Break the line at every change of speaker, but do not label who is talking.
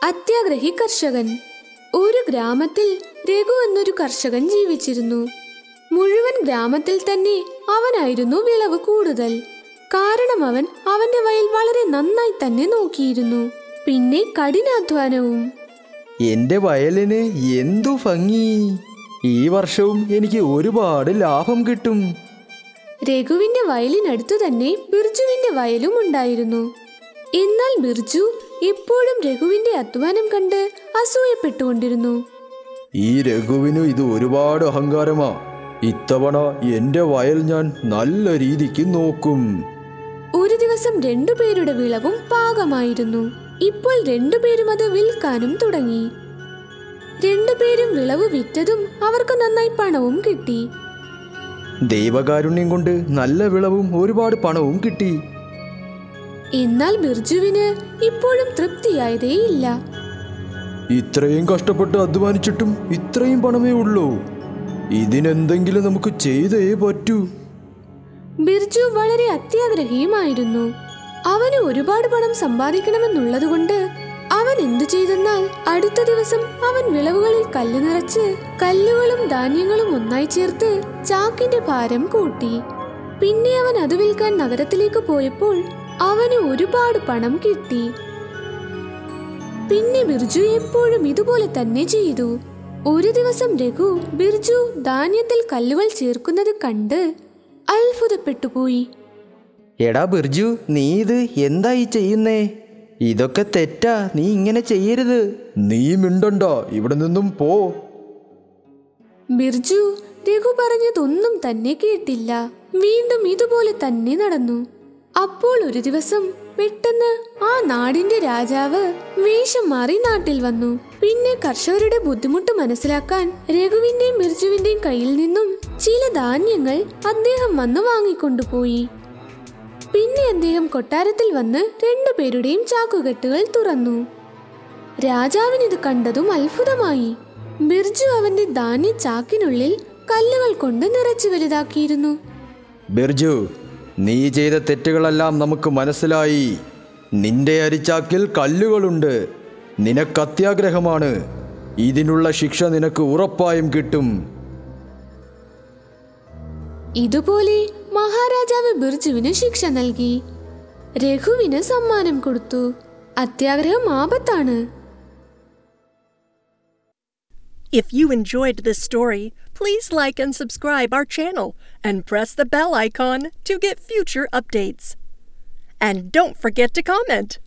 അത്യാഗ്രഹി കർഷകൻ ഒരു ഗ്രാമത്തിൽ രഘു എന്നൊരു കർഷകൻ ജീവിച്ചിരുന്നു മുഴുവൻ ഗ്രാമത്തിൽ തന്നെ അവനായിരുന്നു വിളവ് കൂടുതൽ കാരണം അവൻ അവന്റെ വയൽ വളരെ നന്നായി തന്നെ നോക്കിയിരുന്നു പിന്നെ കഠിനാധ്വാനവും
എന്റെ വയലിന് എന്തു ഭംഗി ഈ വർഷവും എനിക്ക് ഒരുപാട് ലാഭം കിട്ടും
രഘുവിന്റെ വയലിനടുത്തു തന്നെ ബിർജുവിന്റെ വയലും ഉണ്ടായിരുന്നു എന്നാൽ ബിർജു എപ്പോഴും രഘുവിന്റെ അധ്വാനം കണ്ട് അസൂയപ്പെട്ടുകൊണ്ടിരുന്നു
ഈ രഘുവിന് ഇത് ഒരുപാട് അഹങ്കാരമാ ഇത്തവണ എന്റെ വയൽ ഞാൻ നല്ല രീതിക്ക് നോക്കും
ഒരു ദിവസം രണ്ടുപേരുടെ വിളവും പാകമായിരുന്നു ഇപ്പോൾ രണ്ടുപേരും അത് വിൽക്കാനും തുടങ്ങി രണ്ടുപേരും വിളവ് വിറ്റതും അവർക്ക് നന്നായി പണവും കിട്ടി
ദൈവകാരുണ്യം കൊണ്ട് നല്ല വിളവും ഒരുപാട് പണവും കിട്ടി
എന്നാൽ ബിർജുവിന് ഇപ്പോഴും തൃപ്തിയായതേയില്ല
ഇത്രയും കഷ്ടപ്പെട്ട് അധ്വാനിച്ചിട്ടും ഇത്രയും പണമേ ഉള്ളൂ ഇതിനെന്തെങ്കിലും നമുക്ക് ചെയ്തേ പറ്റൂ
ബിർജു വളരെ അത്യാഗ്രഹിയുമായിരുന്നു അവന് ഒരുപാട് പണം സമ്പാദിക്കണമെന്നുള്ളതുകൊണ്ട് അവൻ എന്തു ചെയ്തെന്നാൽ അടുത്ത ദിവസം അവൻ വിളവുകളിൽ കല്ല് നിറച്ച് കല്ലുകളും ധാന്യങ്ങളും ഒന്നായി ചേർത്ത് ചാക്കിന്റെ ഭാരം കൂട്ടി പിന്നെ അവൻ അത് വിൽക്കാൻ നഗരത്തിലേക്ക് പോയപ്പോൾ അവന് ഒരുപാട് പണം കിട്ടി പിന്നെ ബിർജു എപ്പോഴും ഇതുപോലെ തന്നെ ചെയ്തു ഒരു ദിവസം രഘു ബിർജു ധാന്യത്തിൽ കല്ലുകൾ ചേർക്കുന്നത് കണ്ട് അത്ഭുതപ്പെട്ടുപോയി
എടാ ബിർജു നീ ഇത് എന്തായി ചെയ്യുന്നേ ഇതൊക്കെ തെറ്റാ നീ ഇങ്ങനെ ചെയ്യരുത് നീ മിണ്ടണ്ട ഇവിടെ നിന്നും പോ
ബിർജു രഘു പറഞ്ഞതൊന്നും തന്നെ കേട്ടില്ല വീണ്ടും ഇതുപോലെ തന്നെ നടന്നു അപ്പോൾ ഒരു ദിവസം പെട്ടെന്ന് ആ നാടിന്റെ രാജാവ് വേഷം മാറി നാട്ടിൽ വന്നു പിന്നെ കർഷകരുടെ ബുദ്ധിമുട്ട് മനസ്സിലാക്കാൻ രഘുവിന്റെയും ബിർജുവിന്റെയും കയ്യിൽ നിന്നും ചില ധാന്യങ്ങൾ അദ്ദേഹം വന്ന് വാങ്ങിക്കൊണ്ടുപോയി പിന്നെ അദ്ദേഹം കൊട്ടാരത്തിൽ വന്ന് രണ്ടുപേരുടെയും ചാക്കുകെട്ടുകൾ തുറന്നു രാജാവിനിത് കണ്ടതും അത്ഭുതമായി ബിർജു അവന്റെ ധാന്യ ചാക്കിനുള്ളിൽ കല്ലുകൾ കൊണ്ട് നിറച്ചു വലുതാക്കിയിരുന്നു
ബിർജു നീ ചെയ്ത തെറ്റുകളെല്ലാം നമുക്ക് മനസ്സിലായി നിന്റെ അരിച്ചാക്കിൽ കല്ലുകളുണ്ട് നിനക്ക് അത്യാഗ്രഹമാണ് ഇതിനുള്ള ശിക്ഷ നിനക്ക് ഉറപ്പായും കിട്ടും
ഇതുപോലെ മഹാരാജാവ് ബിർജുവിന് ശിക്ഷ നൽകി രഘുവിന് സമ്മാനം കൊടുത്തു അത്യാഗ്രഹം ആപത്താണ്
If you enjoyed this story, please like and subscribe our channel and press the bell icon to get future updates. And don't forget to comment.